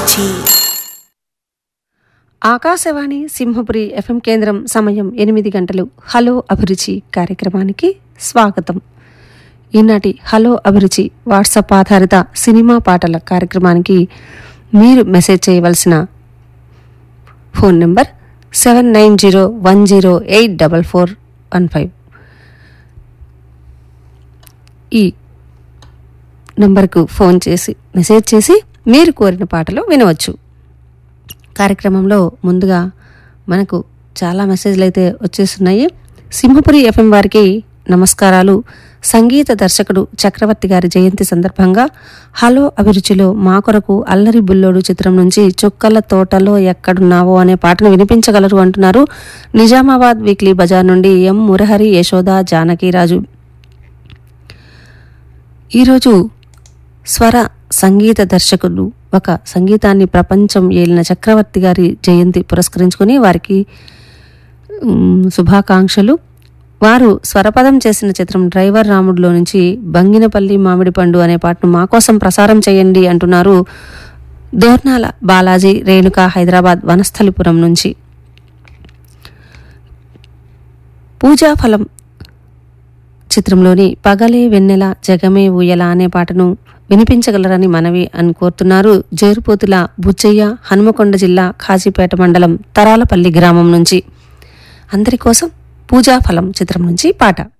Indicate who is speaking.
Speaker 1: అభిరుచి
Speaker 2: ఆకాశవాణి సింహపురి ఎఫ్ఎం కేంద్రం సమయం ఎనిమిది గంటలు హలో అభిరుచి కార్యక్రమానికి స్వాగతం ఈనాటి హలో అభిరుచి వాట్సాప్ ఆధారిత సినిమా పాటల కార్యక్రమానికి మీరు మెసేజ్ చేయవలసిన phone number seven nine zero one zero eight double four one five ఈ నంబర్కు ఫోన్ చేసి మెసేజ్ చేసి మీరు కోరిన పాటలు వినవచ్చు కార్యక్రమంలో ముందుగా మనకు చాలా మెసేజ్లు అయితే వచ్చేస్తున్నాయి సింహపురి ఎఫ్ఎం వారికి నమస్కారాలు సంగీత దర్శకుడు చక్రవర్తి గారి జయంతి సందర్భంగా హలో అభిరుచిలో మా కొరకు అల్లరి బుల్లోడు చిత్రం నుంచి చుక్కల తోటలో ఎక్కడున్నావో అనే పాటను వినిపించగలరు అంటున్నారు నిజామాబాద్ వీక్లీ బజార్ నుండి ఎం మురహరి యశోద జానకిరాజు ఈరోజు స్వర సంగీత దర్శకులు ఒక సంగీతాన్ని ప్రపంచం ఏలిన చక్రవర్తి గారి జయంతి పురస్కరించుకుని వారికి ఉమ్, శుభాకాంక్షలు వారు స్వరపదం చేసిన చిత్రం డ్రైవర్ రాముడిలో నుంచి బంగినపల్లి మామిడి పండు అనే పాటను మా కోసం ప్రసారం చేయండి అంటున్నారు దోర్నాల బాలాజీ రేణుక హైదరాబాద్ వనస్థలిపురం నుంచి పూజాఫలం చిత్రంలోని పగలే వెన్నెల జగమే ఊయల అనే పాటను వినిపించగలరని మనవి అని కోరుతున్నారు జేరుపోతుల బుచ్చయ్య హనుమకొండ జిల్లా ఖాజీపేట మండలం తరాలపల్లి గ్రామం నుంచి అందరి కోసం పూజాఫలం చిత్రం నుంచి పాట